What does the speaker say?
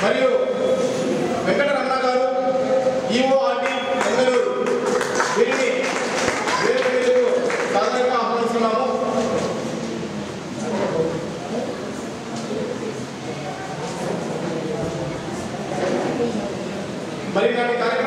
మరియు వెంకట రమణ గారు ఈఓఆర్డి బెంగళూరు వీరిని వేరే వేరు సాధారణంగా ఆహ్వానిస్తున్నాము మరి నాటి కార్యక్రమం